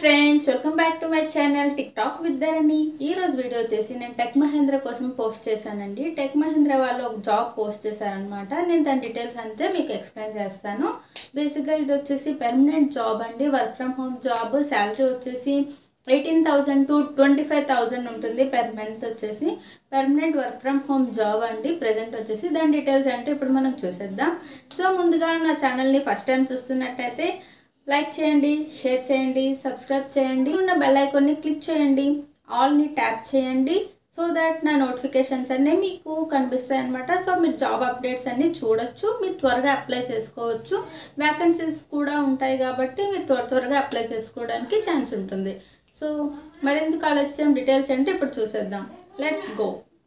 friends welcome back to my channel TikTok with Dharani ఈ రోజు video వచ్చేసి నేను టెక్ మహేంద్ర కోసం పోస్ట్ చేశానండి టెక్ మహేంద్ర వాళ్ళు ఒక జాబ్ పోస్ట్ చేశారనమాట నేను దాని డీటెయిల్స్ అంతే మీకు ఎక్స్ప్లెయిన్ చేస్తాను బేసిక్గా ఇది వచ్చేసి పెర్మనెంట్ జాబ్ అండి work from home job salary వచ్చేసి eighteen thousand to twenty five thousand ఉంటుంది పెర్ మంత్ వచ్చేసి permanent work from home job అండి ప్రజెంట్ వచ్చేసి దాని డీటెయిల్స్ అంటే ఇప్పుడు మనం చూసేద్దాం సో ముందుగా నా ఛానల్ని ఫస్ట్ టైం చూస్తున్నట్టయితే లైక్ చేయండి షేర్ చేయండి సబ్స్క్రైబ్ చేయండి ఉన్న బెల్ ఐకాన్ని క్లిక్ చేయండి ఆల్ని ట్యాప్ చేయండి సో దట్ నా నోటిఫికేషన్స్ అన్నీ మీకు కనిపిస్తాయి అనమాట సో మీరు జాబ్ అప్డేట్స్ అన్నీ చూడొచ్చు మీరు త్వరగా అప్లై చేసుకోవచ్చు వ్యాకెన్సీస్ కూడా ఉంటాయి కాబట్టి మీరు త్వర త్వరగా అప్లై చేసుకోవడానికి ఛాన్స్ ఉంటుంది సో మరెందుకు ఆలస్యం డీటెయిల్స్ అంటే ఇప్పుడు చూసేద్దాం లెట్స్ గో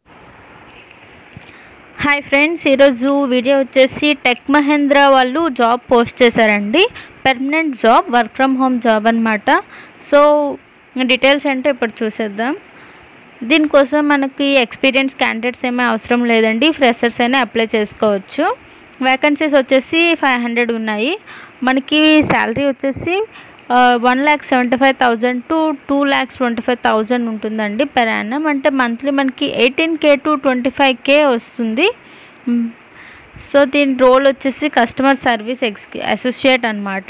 హాయ్ ఫ్రెండ్స్ ఈరోజు వీడియో వచ్చేసి టెక్ మహేంద్ర వాళ్ళు జాబ్ పోస్ట్ చేశారండి permanent job work from home job అనమాట సో డీటెయిల్స్ అంటే ఇప్పుడు చూసేద్దాం దీనికోసం మనకి ఎక్స్పీరియన్స్ క్యాండిడేట్స్ ఏమీ అవసరం లేదండి ఫ్రెషర్స్ అయినా అప్లై చేసుకోవచ్చు వేకెన్సీస్ వచ్చేసి ఫైవ్ హండ్రెడ్ ఉన్నాయి మనకి శాలరీ వచ్చేసి one lakh seventy five thousand to two lakhs twenty five thousand ఉంటుందండి పెర్ యానం అంటే మంత్లీ మనకి eighteen K to twenty five K వస్తుంది సో దీని రోల్ వచ్చేసి కస్టమర్ సర్వీస్ ఎక్స్ అసోసియేట్ అనమాట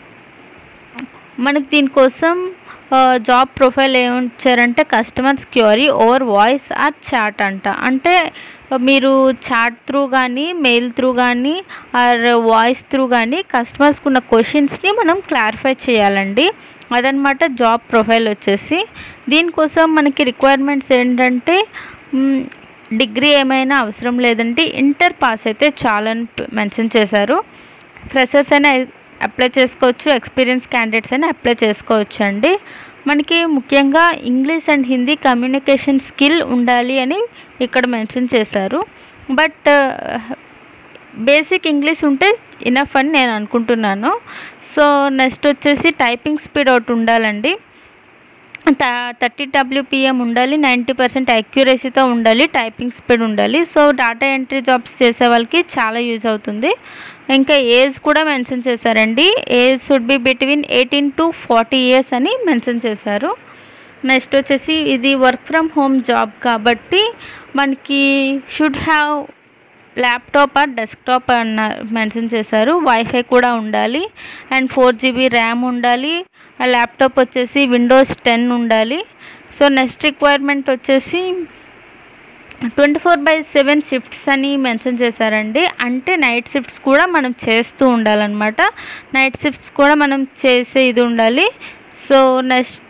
మనకి దీనికోసం జాబ్ ప్రొఫైల్ ఏమిచ్చారంటే customers query over voice or chat అంట అంటే మీరు చాట్ త్రూ కానీ మెయిల్ త్రూ కానీ ఆర్ వాయిస్ త్రూ కానీ కస్టమర్స్కి ఉన్న క్వశ్చన్స్ని మనం క్లారిఫై చేయాలండి అదనమాట జాబ్ ప్రొఫైల్ వచ్చేసి దీనికోసం మనకి రిక్వైర్మెంట్స్ ఏంటంటే డిగ్రీ ఏమైనా అవసరం లేదంటే ఇంటర్ పాస్ అయితే చాలని మెన్షన్ చేశారు ఫ్రెషర్స్ అయినా అప్లై చేసుకోవచ్చు ఎక్స్పీరియన్స్ క్యాండిడేట్స్ అయినా అప్లై చేసుకోవచ్చు అండి మనకి ముఖ్యంగా English and Hindi communication skill ఉండాలి అని ఇక్కడ మెన్షన్ చేశారు బట్ బేసిక్ ఇంగ్లీష్ ఉంటే ఇనఫ్ అని నేను అనుకుంటున్నాను సో నెక్స్ట్ వచ్చేసి టైపింగ్ స్పీడ్ ఒకటి ఉండాలండి థర్టీ డబ్ల్యూపిఎం ఉండాలి నైంటీ పర్సెంట్ యాక్యురసీతో ఉండాలి టైపింగ్ స్పీడ్ ఉండాలి సో డేటా ఎంట్రీ జాబ్స్ చేసే వాళ్ళకి చాలా యూజ్ అవుతుంది ఇంకా ఏజ్ కూడా మెన్షన్ చేశారండి age should be between eighteen to forty years అని మెన్షన్ చేశారు నెక్స్ట్ వచ్చేసి ఇది వర్క్ ఫ్రమ్ హోమ్ జాబ్ కాబట్టి మనకి should have laptop or desktop అన్న మెన్షన్ చేశారు వైఫై కూడా ఉండాలి అండ్ ఫోర్ జీబీ ర్యామ్ ఉండాలి ఆ ల్యాప్టాప్ వచ్చేసి విండోస్ టెన్ ఉండాలి సో నెక్స్ట్ రిక్వైర్మెంట్ వచ్చేసి twenty four by seven shifts అని మెన్షన్ చేశారండి అంటే నైట్ షిఫ్ట్స్ కూడా మనం చేస్తూ ఉండాలన్నమాట నైట్ షిఫ్ట్స్ కూడా మనం చేసే ఇది ఉండాలి సో నెక్స్ట్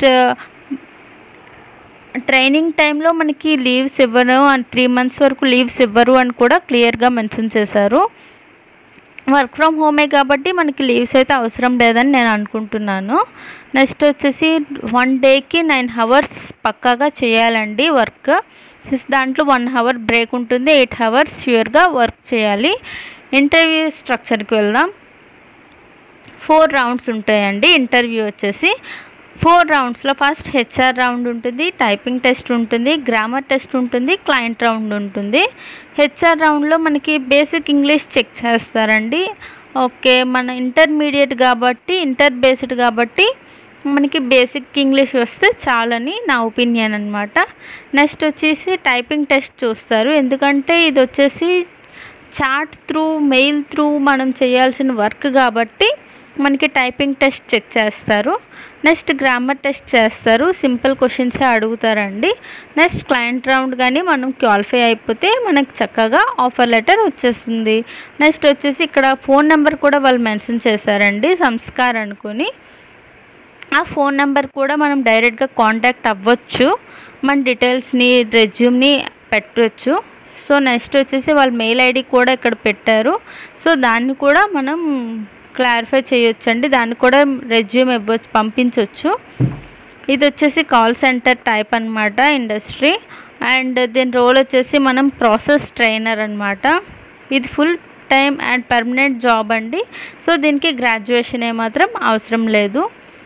ట్రైనింగ్ టైంలో మనకి లీవ్స్ ఇవ్వరు అండ్ త్రీ మంత్స్ వరకు లీవ్స్ ఇవ్వరు అని కూడా క్లియర్గా మెన్షన్ చేశారు వర్క్ ఫ్రమ్ హోమే కాబట్టి మనకి లీవ్స్ అయితే అవసరం లేదని నేను అనుకుంటున్నాను నెక్స్ట్ వచ్చేసి వన్ డేకి నైన్ అవర్స్ పక్కాగా చేయాలండి వర్క్ దాంట్లో వన్ అవర్ బ్రేక్ ఉంటుంది ఎయిట్ అవర్స్ ష్యూర్గా వర్క్ చేయాలి ఇంటర్వ్యూ స్ట్రక్చర్కి వెళ్దాం ఫోర్ రౌండ్స్ ఉంటాయండి ఇంటర్వ్యూ వచ్చేసి ఫోర్ రౌండ్స్లో ఫస్ట్ హెచ్ఆర్ రౌండ్ ఉంటుంది టైపింగ్ టెస్ట్ ఉంటుంది గ్రామర్ టెస్ట్ ఉంటుంది క్లయింట్ రౌండ్ ఉంటుంది హెచ్ఆర్ రౌండ్లో మనకి బేసిక్ ఇంగ్లీష్ చెక్ చేస్తారండి ఓకే మన ఇంటర్మీడియట్ కాబట్టి ఇంటర్ బేస్డ్ కాబట్టి మనకి బేసిక్ ఇంగ్లీష్ వస్తే చాలని నా ఒపీనియన్ అనమాట నెక్స్ట్ వచ్చేసి టైపింగ్ టెస్ట్ చూస్తారు ఎందుకంటే ఇది వచ్చేసి చాట్ త్రూ మెయిల్ త్రూ మనం చేయాల్సిన వర్క్ కాబట్టి మనకి టైపింగ్ టెస్ట్ చెక్ చేస్తారు నెక్స్ట్ గ్రామర్ టెస్ట్ చేస్తారు సింపుల్ క్వశ్చన్సే అడుగుతారండి నెక్స్ట్ క్లయింట్ రౌండ్ కానీ మనం క్వాలిఫై అయిపోతే మనకి చక్కగా ఆఫర్ లెటర్ వచ్చేస్తుంది నెక్స్ట్ వచ్చేసి ఇక్కడ ఫోన్ నెంబర్ కూడా వాళ్ళు మెన్షన్ చేశారండి సంస్కార్ అనుకుని ఆ ఫోన్ నెంబర్ కూడా మనం డైరెక్ట్గా కాంటాక్ట్ అవ్వచ్చు మన డీటెయిల్స్ని రెజ్యూమ్ని పెట్టవచ్చు సో నెక్స్ట్ వచ్చేసి వాళ్ళ మెయిల్ ఐడి కూడా ఇక్కడ పెట్టారు సో దాన్ని కూడా మనం క్లారిఫై చేయొచ్చండి దాన్ని కూడా రెజ్యూమ్ ఇవ్వచ్చు పంపించవచ్చు ఇది వచ్చేసి కాల్ సెంటర్ టైప్ అనమాట ఇండస్ట్రీ అండ్ దీని రోల్ వచ్చేసి మనం ప్రాసెస్ ట్రైనర్ అనమాట ఇది full time and permanent job అండి సో దీనికి గ్రాడ్యుయేషన్ ఏమాత్రం అవసరం లేదు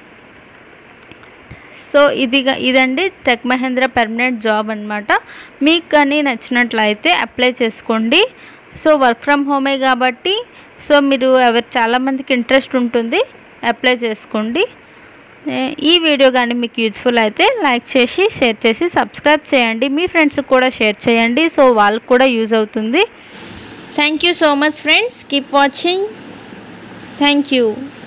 సో ఇది ఇదండి టెక్ మహేంద్ర పర్మనెంట్ జాబ్ అనమాట మీకు కానీ నచ్చినట్లయితే అప్లై చేసుకోండి సో వర్క్ ఫ్రమ్ హోమే కాబట్టి సో మీరు ఎవరు చాలామందికి ఇంట్రెస్ట్ ఉంటుంది అప్లై చేసుకోండి ఏ- ఈ వీడియో కానీ మీకు యూజ్ఫుల్ అయితే లైక్ చేసి షేర్ చేసి సబ్స్క్రైబ్ చేయండి మీ ఫ్రెండ్స్కి కూడా షేర్ చేయండి సో వాళ్ళకి కూడా యూజ్ అవుతుంది thank you so much friends keep watching thank you